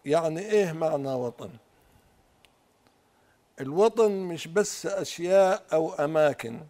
يعني ايه معنى وطن الوطن مش بس اشياء او اماكن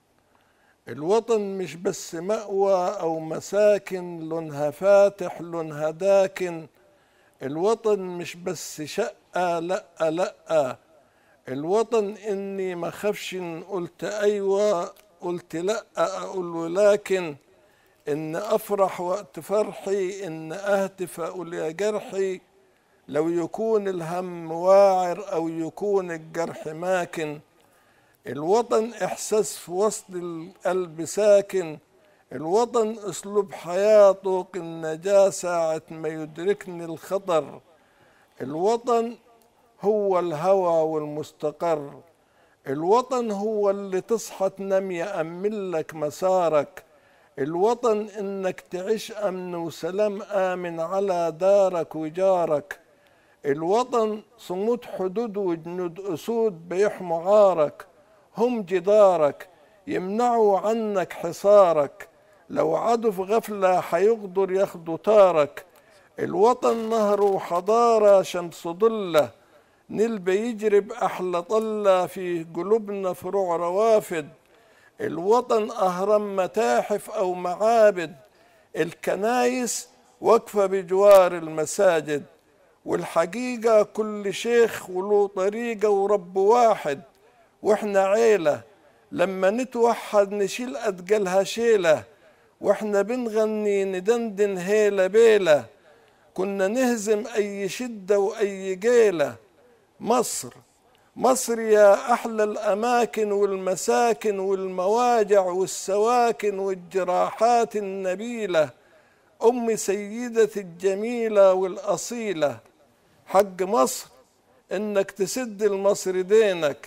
الوطن مش بس مأوى او مساكن لونها فاتح لونها داكن الوطن مش بس شقة لا لا الوطن اني ما خافش إن قلت ايوه قلت لا اقول ولكن ان افرح وقت فرحي ان اهتف اقول يا جرحي لو يكون الهم واعر او يكون الجرح ماكن الوطن احساس في وسط القلب ساكن الوطن اسلوب حياه طوق النجاه ساعه ما يدركني الخطر الوطن هو الهوى والمستقر الوطن هو اللي تصحى تنام يأمن لك مسارك الوطن انك تعيش امن وسلام امن على دارك وجارك الوطن صمود حدود وجنود اسود بيحموا عارك هم جدارك يمنعوا عنك حصارك لو عدوا في غفلة حيقدر ياخدوا طارك الوطن نهر وحضارة شمس ضلة نيل بيجري بأحلى طلة في قلوبنا فروع روافد الوطن أهرام متاحف أو معابد الكنايس واقفة بجوار المساجد والحقيقة كل شيخ وله طريقة ورب واحد واحنا عيلة لما نتوحد نشيل أتقلها شيلة واحنا بنغني ندندن هيلة بيلة كنا نهزم أي شدة وأي جيلة مصر مصر يا أحلى الأماكن والمساكن والمواجع والسواكن والجراحات النبيلة أم سيدة الجميلة والأصيلة حق مصر إنك تسد المصر دينك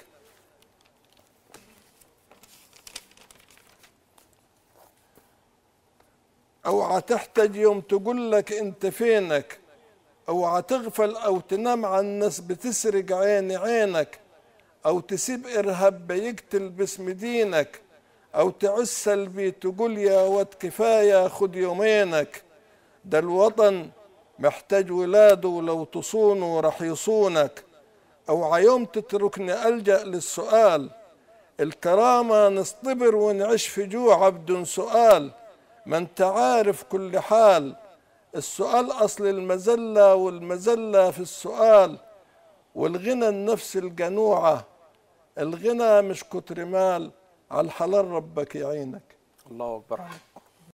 اوعى تحتاج يوم تقول لك انت فينك اوعى تغفل او تنام عن الناس بتسرق عين عينك او تسيب ارهاب بيقتل باسم دينك او تعس سلبي تقول يا واد كفايه خد يومينك ده الوطن محتاج ولاده ولو تصونه رح يصونك اوعى يوم تتركني الجا للسؤال الكرامه نصطبر ونعيش في جوع بدون سؤال ما انت عارف كل حال السؤال أصل المزلة والمزلة في السؤال والغنى النفس الجنوعة الغنى مش كتر مال على الحلال ربك يعينك الله اكبر عليك